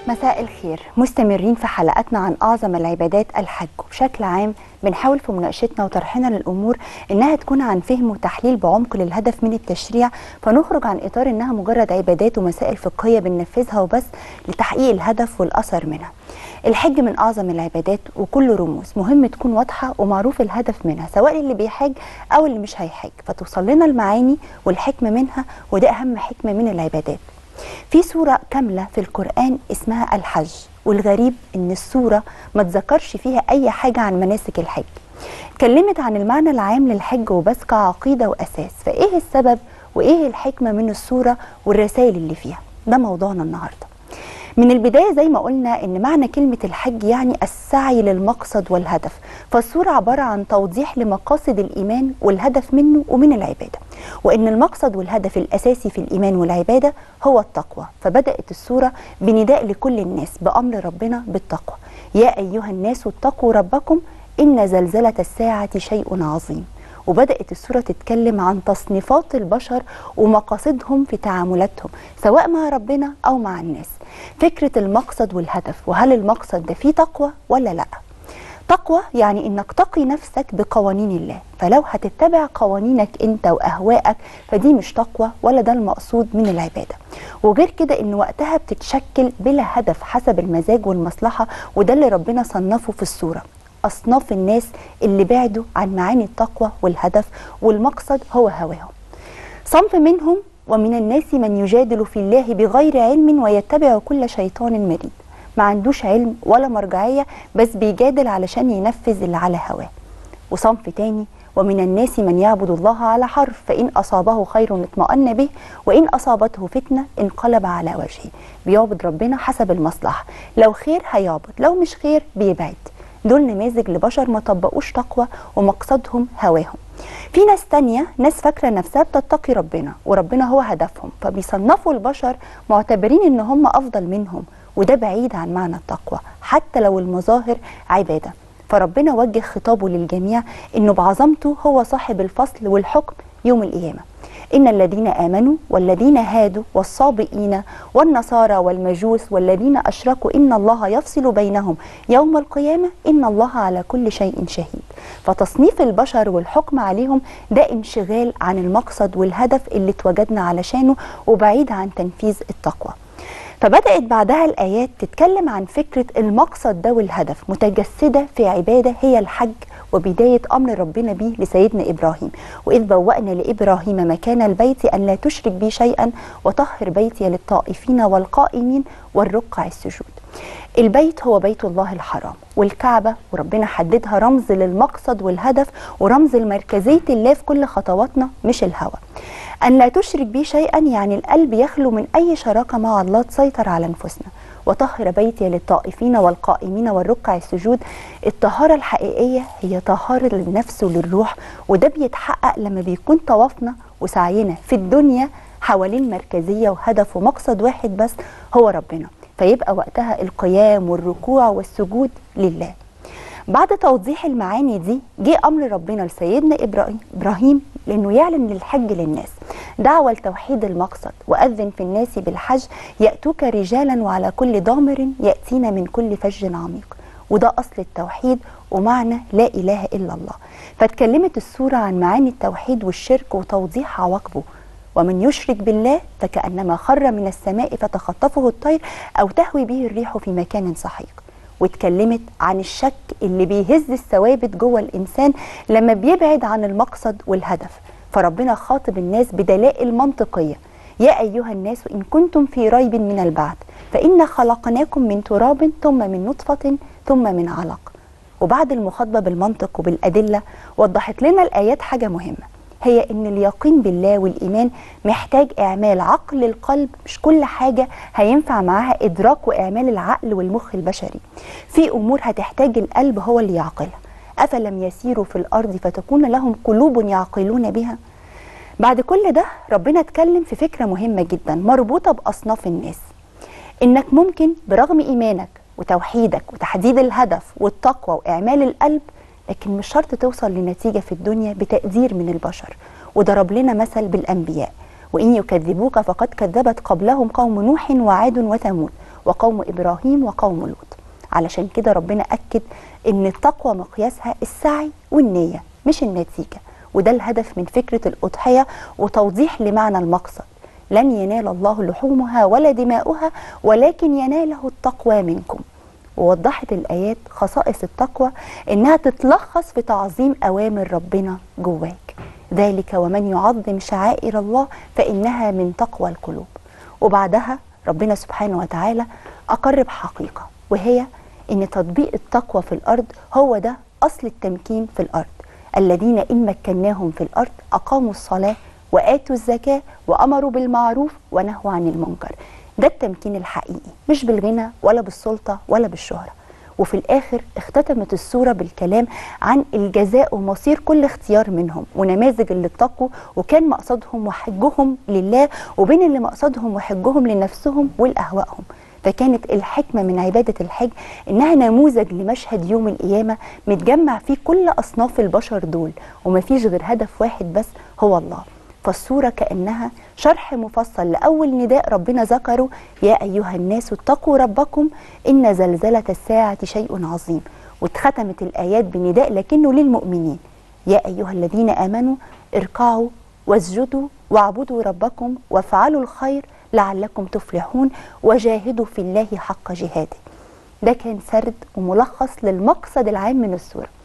مساء الخير مستمرين في حلقاتنا عن أعظم العبادات الحج وبشكل عام بنحاول في مناقشتنا وطرحنا للأمور إنها تكون عن فهم وتحليل بعمق للهدف من التشريع فنخرج عن إطار إنها مجرد عبادات ومسائل فقهية بننفذها وبس لتحقيق الهدف والأثر منها الحج من أعظم العبادات وكل رموز مهم تكون واضحة ومعروف الهدف منها سواء اللي بيحج أو اللي مش هيحج فتوصل لنا المعاني والحكمة منها وده أهم حكمة من العبادات في سورة كاملة في القرآن اسمها الحج والغريب ان السورة ما تذكرش فيها اي حاجة عن مناسك الحج اتكلمت عن المعنى العام للحج وبس كعقيدة واساس فايه السبب وايه الحكمة من السورة والرسائل اللي فيها ده موضوعنا النهارده من البداية زي ما قلنا إن معنى كلمة الحج يعني السعي للمقصد والهدف فالصورة عبارة عن توضيح لمقاصد الإيمان والهدف منه ومن العبادة وإن المقصد والهدف الأساسي في الإيمان والعبادة هو التقوى فبدأت السورة بنداء لكل الناس بأمر ربنا بالتقوى يا أيها الناس اتقوا ربكم إن زلزلة الساعة شيء عظيم وبدأت السورة تتكلم عن تصنيفات البشر ومقاصدهم في تعاملاتهم سواء مع ربنا أو مع الناس فكرة المقصد والهدف وهل المقصد ده فيه تقوى ولا لأ تقوى يعني انك تقي نفسك بقوانين الله فلو هتتبع قوانينك انت واهوائك فدي مش تقوى ولا ده المقصود من العباده وغير كده ان وقتها بتتشكل بلا هدف حسب المزاج والمصلحه وده اللي ربنا صنفه في السوره اصناف الناس اللي بعدوا عن معاني التقوى والهدف والمقصد هو هواهم صنف منهم ومن الناس من يجادل في الله بغير علم ويتبع كل شيطان مريد ما عندوش علم ولا مرجعية بس بيجادل علشان ينفذ اللي على هواه وصنف تاني ومن الناس من يعبد الله على حرف فإن أصابه خير اطمأن به وإن أصابته فتنة انقلب على وجهه بيعبد ربنا حسب المصلحة لو خير هيعبد لو مش خير بيبعد دول نماذج لبشر ما طبقوش تقوى ومقصدهم هواهم في ناس تانية ناس فاكرة نفسها بتتقي ربنا وربنا هو هدفهم فبيصنفوا البشر معتبرين ان هم افضل منهم وده بعيد عن معنى التقوى حتى لو المظاهر عبادة فربنا وجه خطابه للجميع انه بعظمته هو صاحب الفصل والحكم يوم القيامة إن الذين آمنوا والذين هادوا والصابئين والنصارى والمجوس والذين أشركوا إن الله يفصل بينهم يوم القيامة إن الله على كل شيء شهيد فتصنيف البشر والحكم عليهم ده انشغال عن المقصد والهدف اللي اتوجدنا علشانه وبعيد عن تنفيذ التقوى فبدأت بعدها الآيات تتكلم عن فكرة المقصد ده والهدف متجسدة في عبادة هي الحج وبداية أمر ربنا به لسيدنا إبراهيم وإذ بوأنا لإبراهيم مكان البيت أن لا تشرك بي شيئا وطهر بيتي للطائفين والقائمين والركع السجود البيت هو بيت الله الحرام والكعبة وربنا حددها رمز للمقصد والهدف ورمز لمركزية الله في كل خطواتنا مش الهوى أن لا تشرك بي شيئا يعني القلب يخلو من أي شراكة مع الله تسيطر على نفوسنا وطهر بيتي للطائفين والقائمين والركع السجود الطهارة الحقيقية هي طهارة للنفس وللروح وده بيتحقق لما بيكون طوافنا وسعينا في الدنيا حوالين مركزية وهدف ومقصد واحد بس هو ربنا فيبقى وقتها القيام والركوع والسجود لله بعد توضيح المعاني دي جه امر ربنا لسيدنا ابراهيم ابراهيم لانه يعلن للحج للناس دعوه لتوحيد المقصد واذن في الناس بالحج ياتوك رجالا وعلى كل ضامر ياتين من كل فج عميق وده اصل التوحيد ومعنى لا اله الا الله فاتكلمت السوره عن معاني التوحيد والشرك وتوضيح عواقبه ومن يشرك بالله فكانما خر من السماء فتخطفه الطير او تهوي به الريح في مكان سحيق واتكلمت عن الشك اللي بيهز الثوابت جوه الانسان لما بيبعد عن المقصد والهدف فربنا خاطب الناس بدلائل منطقيه يا ايها الناس ان كنتم في ريب من البعث فانا خلقناكم من تراب ثم من نطفه ثم من علق وبعد المخاطبه بالمنطق وبالادله وضحت لنا الايات حاجه مهمه هي ان اليقين بالله والايمان محتاج اعمال عقل القلب مش كل حاجه هينفع معاها ادراك واعمال العقل والمخ البشري في امور هتحتاج القلب هو اللي يعقلها افلم يسيروا في الارض فتكون لهم قلوب يعقلون بها بعد كل ده ربنا اتكلم في فكره مهمه جدا مربوطه باصناف الناس انك ممكن برغم ايمانك وتوحيدك وتحديد الهدف والتقوى واعمال القلب لكن مش شرط توصل لنتيجة في الدنيا بتقدير من البشر وضرب لنا مثل بالأنبياء وإن يكذبوك فقد كذبت قبلهم قوم نوح وعاد وثمود وقوم إبراهيم وقوم لوط علشان كده ربنا أكد إن التقوى مقياسها السعي والنية مش النتيجة وده الهدف من فكرة الأضحية وتوضيح لمعنى المقصد لن ينال الله لحومها ولا دماؤها ولكن يناله التقوى منكم ووضحت الآيات خصائص التقوى إنها تتلخص في تعظيم أوامر ربنا جواك ذلك ومن يعظم شعائر الله فإنها من تقوى القلوب وبعدها ربنا سبحانه وتعالى أقر بحقيقة وهي إن تطبيق التقوى في الأرض هو ده أصل التمكين في الأرض الذين إن مكناهم في الأرض أقاموا الصلاة وآتوا الزكاة وأمروا بالمعروف ونهوا عن المنكر ده التمكين الحقيقي مش بالغنى ولا بالسلطة ولا بالشهرة وفي الآخر اختتمت السورة بالكلام عن الجزاء ومصير كل اختيار منهم ونماذج اللي اتقوا وكان مقصدهم وحجهم لله وبين اللي مقصدهم وحجهم لنفسهم ولأهوائهم فكانت الحكمة من عبادة الحج إنها نموذج لمشهد يوم القيامة متجمع فيه كل أصناف البشر دول ومفيش غير هدف واحد بس هو الله فالصورة كأنها شرح مفصل لأول نداء ربنا ذكره يا أيها الناس اتقوا ربكم إن زلزلة الساعة شيء عظيم واتختمت الآيات بنداء لكنه للمؤمنين يا أيها الذين آمنوا اركعوا واسجدوا واعبدوا ربكم وافعلوا الخير لعلكم تفلحون وجاهدوا في الله حق جهاده ده كان سرد وملخص للمقصد العام من السوره